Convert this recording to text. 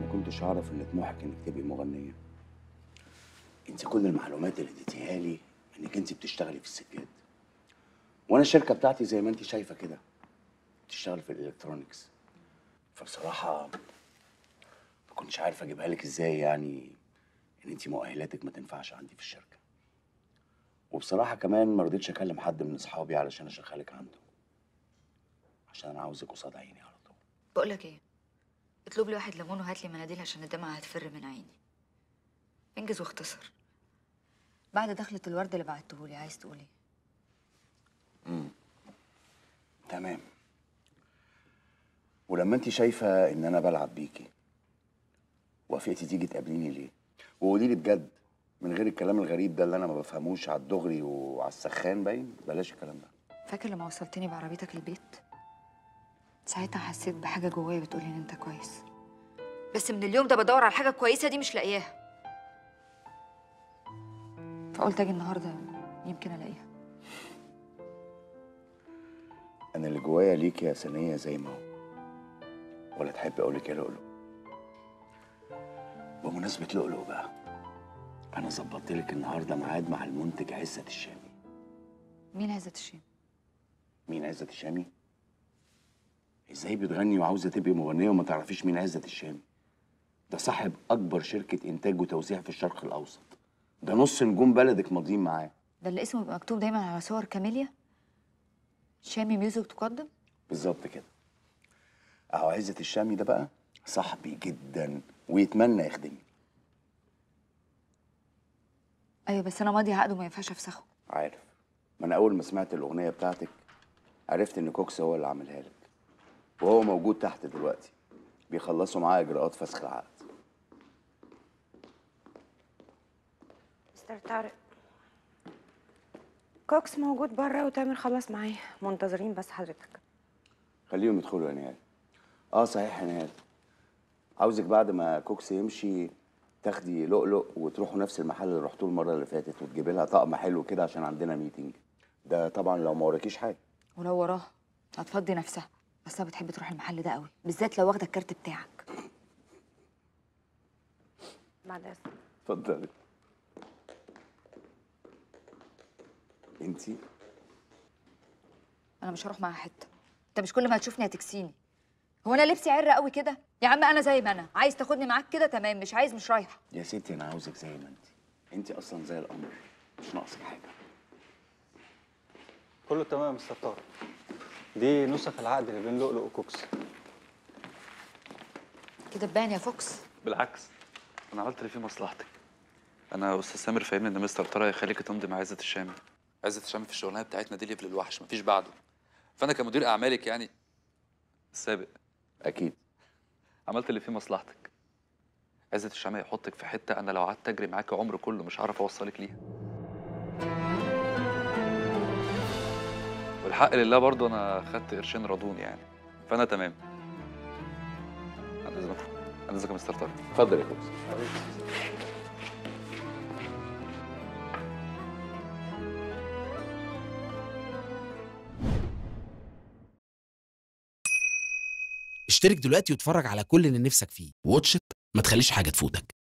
ما كنتش اعرف ان طموحك انك تبقي مغنيه انت كل المعلومات اللي اديتيها لي انك انت بتشتغلي في السجاد وانا الشركه بتاعتي زي ما انت شايفه كده بتشتغل في الالكترونيكس فبصراحه ما كنتش عارف اجيبها لك ازاي يعني ان انت مؤهلاتك ما تنفعش عندي في الشركه وبصراحه كمان ما رضيتش اكلم حد من اصحابي علشان اشغلك عنده عشان انا عاوزك قصاد عيني على طول بقول لك ايه اطلب لي واحد ليمون وهات لي مناديل عشان الدمعة هتفر من عيني انجز واختصر بعد دخلة الورد اللي بعتهولي عايز تقول ايه تمام ولما انت شايفه ان انا بلعب بيكي وافقتي تيجي تقابليني ليه وقولي لي بجد من غير الكلام الغريب ده اللي انا ما بفهموش على الدغري وعلى السخان باين بلاش الكلام ده فاكر لما وصلتني بعربيتك البيت ساعتها حسيت بحاجة جوايا بتقولي ان انت كويس بس من اليوم ده بدور على الحاجة الكويسة دي مش لاقياها فقلت اجي النهاردة يمكن الاقيها انا اللي جوايا ليك يا سنيه زي ما هو ولا تحب اقول لك يا لؤلؤ بمناسبه لؤلؤ بقى انا ظبطت لك النهارده ميعاد مع المنتج عزت الشامي مين عزت الشام مين عزت الشامي ازاي بتغني وعاوزه تبقي مغنيه وما تعرفيش مين عزت الشامي ده صاحب اكبر شركه انتاج وتوزيع في الشرق الاوسط ده نص نجوم بلدك ماضيين معاه ده اللي اسمه بيبقى مكتوب دايما على صور كاميليا شامي ميوزك تقدم بالظبط كده اهو عزت الشامي ده بقى صاحبي جدا ويتمنى يخدمني ايوه بس انا ماضي عقد وما ينفعش افسخه عارف ما انا اول ما سمعت الاغنيه بتاعتك عرفت ان كوكس هو اللي عاملها لك وهو موجود تحت دلوقتي بيخلصوا معاه اجراءات فسخ العقد مستر طارق كوكس موجود بره وتامر خلص معاه منتظرين بس حضرتك خليهم يدخلوا يا نهال اه صحيح يا نهال عاوزك بعد ما كوكس يمشي تاخدي لؤلؤ وتروحوا نفس المحل اللي رحتوه المره اللي فاتت وتجيبي لها طقم حلو كده عشان عندنا ميتنج ده طبعا لو ما وراكيش حاجه ولو وراها هتفضي نفسها بس انا بتحب تروح المحل ده قوي بالذات لو واخده الكارت بتاعك بعد اذنك اتفضلي انتي انا مش هروح معاها حته انت مش كل ما هتشوفني هتكسيني هو انا لبسي عرة قوي كده يا عم انا زي ما انا عايز تاخدني معاك كده تمام مش عايز مش رايحه يا ستي انا عاوزك زي ما انتي انتي اصلا زي القمر مش ناقصك حاجه كله تمام يا مستر طارق دي نسخ العقد اللي بين لؤلؤ وكوكس كده تبان يا فوكس بالعكس انا عملت اللي فيه مصلحتك انا استاذ سامر فاهمني ان مستر طارق هيخليك تمضي مع عزت الشامي عزت الشامي في الشغلانه بتاعتنا دي ليفل الوحش مفيش بعده فانا كمدير اعمالك يعني السابق اكيد عملت اللي فيه مصلحتك عزت الشامي هيحطك في حته انا لو قعدت اجري معاك عمر كله مش هعرف اوصلك ليها والحق لله برضه انا خدت قرشين رضوني يعني فانا تمام انا اذنكم انا اذنك يا مستر طارق اتفضل يا كوكس اشترك دلوقتي واتفرج على كل اللي نفسك فيه واتش إت، ما تخليش حاجة تفوتك